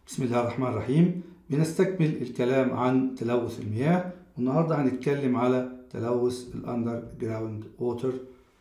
بسم الله الرحمن الرحيم بنستكمل الكلام عن تلوث المياه والنهارده هنتكلم على تلوث الاندر جراوند ووتر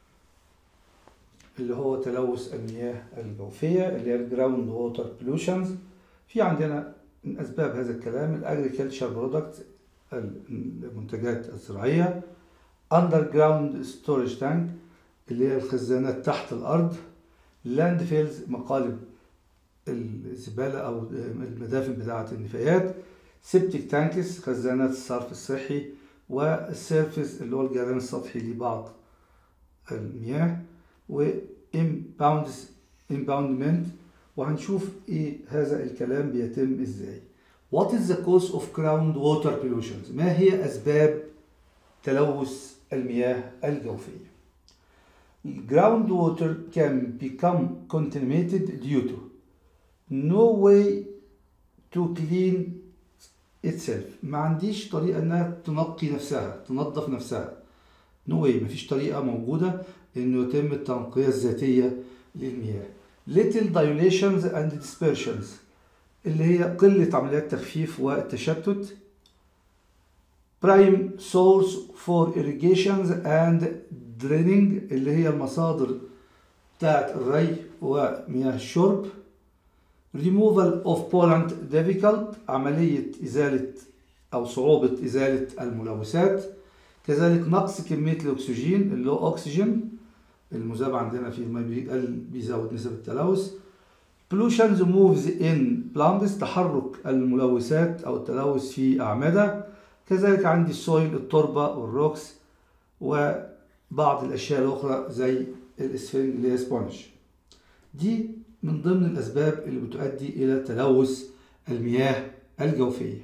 اللي هو تلوث المياه الجوفيه اللي هي الجراوند ووتر بولوشنز في عندنا من اسباب هذا الكلام الاجريكلتشر برودكت المنتجات الزراعيه اندر جراوند ستورج تانك اللي هي الخزانات تحت الارض لاند فيلز مقالب الزبالة أو المدافن بتاعة النفايات سيبتيك تانكس خزانات الصرف الصحي والسيرفس اللي هو الجريان السطحي لبعض المياه وإمباوندز إمباوندمنت وهنشوف إيه هذا الكلام بيتم إزاي What is the cause of groundwater pollution؟ ما هي أسباب تلوث المياه الجوفية؟ ground water can become contaminated due to no way to clean itself ما عنديش طريقة انها تنقي نفسها تنظف نفسها no way مفيش طريقة موجودة انه يتم التنقية الذاتية للمياه little dilations and dispersions اللي هي قلة عمليات التخفيف والتشتت prime source for irrigations and draining اللي هي المصادر بتاعت الري ومياه الشرب removal of pollutant difficult عملية إزالة أو صعوبة إزالة الملوثات كذلك نقص كمية الأكسجين اللي هو أكسجين المذاب عندنا في الماء بيقل بيزود نسب التلوث pollutions moves in plumbs تحرك الملوثات أو التلوث في أعمدة كذلك عندي السويل التربة والروكس وبعض الأشياء الأخرى زي الإسفنج اللي هي سبونج دي من ضمن الأسباب اللي بتؤدي إلى تلوث المياه الجوفية.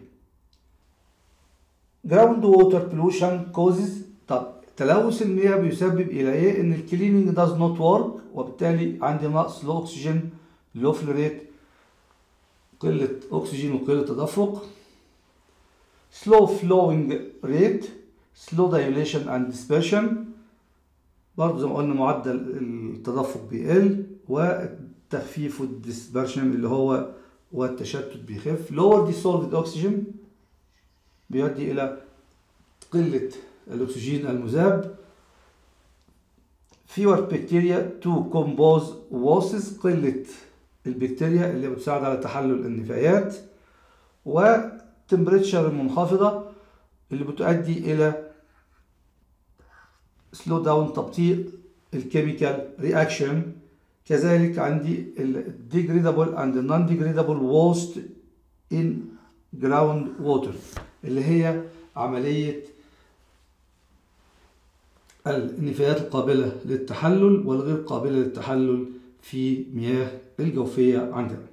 Ground water pollution causes طب تلوث المياه بيسبب إلى إيه؟ إن الكليننج does not work وبالتالي عندي نقص لأكسجين لو فلوريت قلة أكسجين وقلة تدفق slow flowing rate slow dilation and dispersion برضه زي ما قلنا معدل التدفق بيقل والتخفيف والديسبرشن اللي هو والتشتت بيخف lower dissolved oxygen بيؤدي إلى قلة الأكسجين المذاب fewer bacteria to compose wastes قلة البكتيريا اللي بتساعد على تحلل النفايات والتمبريتشر المنخفضة اللي بتؤدي إلى سلو داون تبطيء الكيميكال رياكشن كذلك عندي الديجريدابل اند نون ديجريدابل ووست ان جراوند ووتر اللي هي عملية النفايات القابلة للتحلل والغير قابلة للتحلل في مياه الجوفية عندنا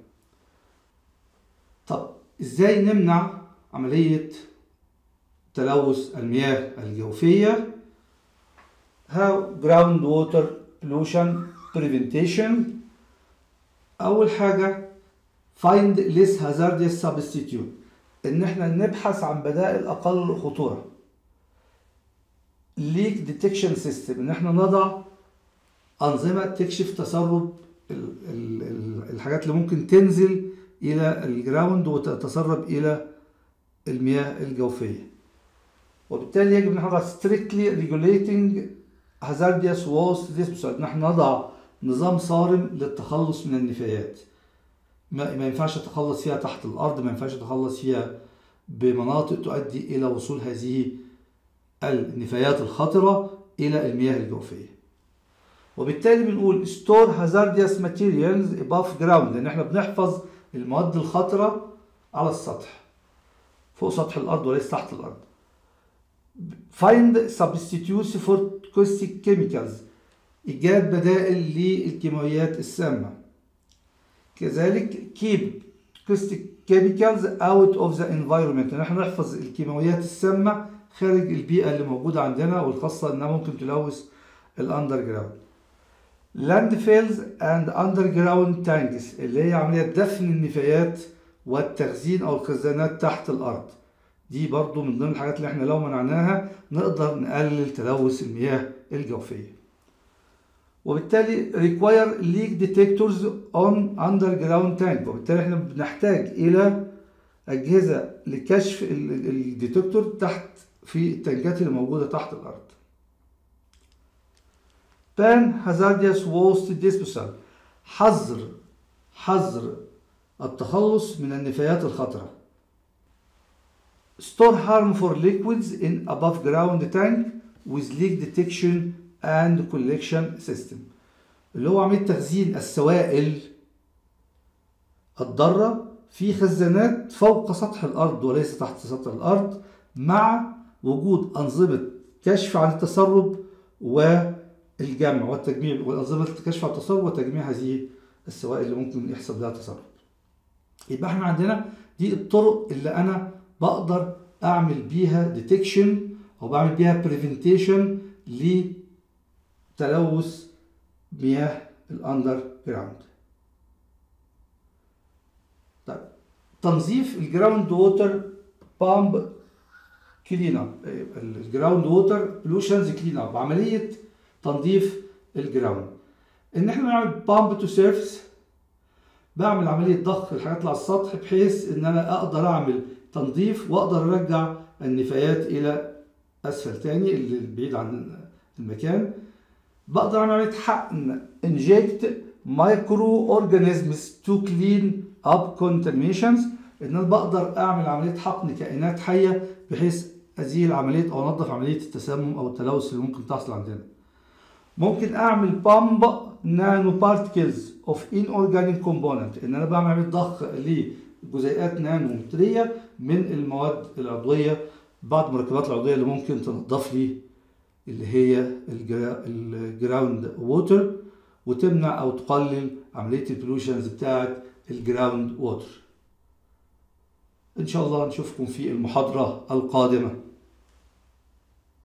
طب ازاي نمنع عملية تلوث المياه الجوفية how groundwater pollution preventation أول حاجة find less hazardous substitute إن إحنا نبحث عن بدائل أقل خطورة leak detection system إن إحنا نضع أنظمة تكشف تسرب الحاجات اللي ممكن تنزل إلى الجراوند وتتسرب إلى المياه الجوفية وبالتالي يجب أن نضع strictly regulating hazardous waste disposal ان احنا نضع نظام صارم للتخلص من النفايات ما, ما ينفعش اتخلص فيها تحت الارض ما ينفعش اتخلص فيها بمناطق تؤدي الى وصول هذه النفايات الخطرة الى المياه الجوفية وبالتالي بنقول store hazardous materials above ground لان احنا بنحفظ المواد الخطرة على السطح فوق سطح الارض وليس تحت الارض find substitutes for caustic chemicals إيجاد بدائل للكيماويات السامة كذلك keep caustic chemicals out of the environment نحن نحفظ الكيماويات السامة خارج البيئة اللي موجودة عندنا والخاصة إنها ممكن تلوث الأندر جراوند landfills and underground tanks اللي هي عملية دفن النفايات والتخزين أو الخزانات تحت الأرض دي برضو من ضمن الحاجات اللي احنا لو منعناها نقدر نقلل تلوث المياه الجوفية وبالتالي require leak detectors on underground tank وبالتالي احنا بنحتاج الى اجهزه لكشف الديتكتور تحت في التنكات اللي موجوده تحت الارض بان hazardous waste disposal حظر حظر التخلص من النفايات الخطرة store harmful liquids in above ground tank with leak detection and collection system اللي هو عملية تخزين السوائل الضارة في خزانات فوق سطح الأرض وليس تحت سطح الأرض مع وجود أنظمة كشف عن التسرب والجمع والتجميع وأنظمة الكشف عن التسرب وتجميع هذه السوائل اللي ممكن يحصل لها تسرب يبقى احنا عندنا دي الطرق اللي انا بقدر اعمل بيها ديتكشن او بعمل بيها بريفنتيشن لتلوث مياه الاندر جراوند طيب تنظيف الجراوند ووتر بامب كلين اب الجراوند ووتر بلوشنز كلين اب عمليه تنظيف الجراوند ان احنا نعمل بامب تو سيرفيس بعمل عمليه ضخ الحاجات اللي على السطح بحيث ان انا اقدر اعمل تنظيف واقدر ارجع النفايات الى اسفل تاني اللي بعيد عن المكان بقدر اعمل عمليه حقن انجكت مايكرو اورجانيزمز تو كلين اب كونتاميشنز ان انا بقدر اعمل عمليه حقن كائنات حيه بحيث ازيل عمليه او انظف عمليه التسمم او التلوث اللي ممكن تحصل عندنا ممكن اعمل بامب نانو بارتكلز اوف ان اورجانيك كومبوننت ان انا بعمل عمليه ضخ لجزيئات نانو متريه من المواد العضويه بعض المركبات العضويه اللي ممكن تنظف لي اللي هي الجراوند ووتر وتمنع او تقلل عمليه البولوشنز بتاعه الجراوند ووتر ان شاء الله نشوفكم في المحاضره القادمه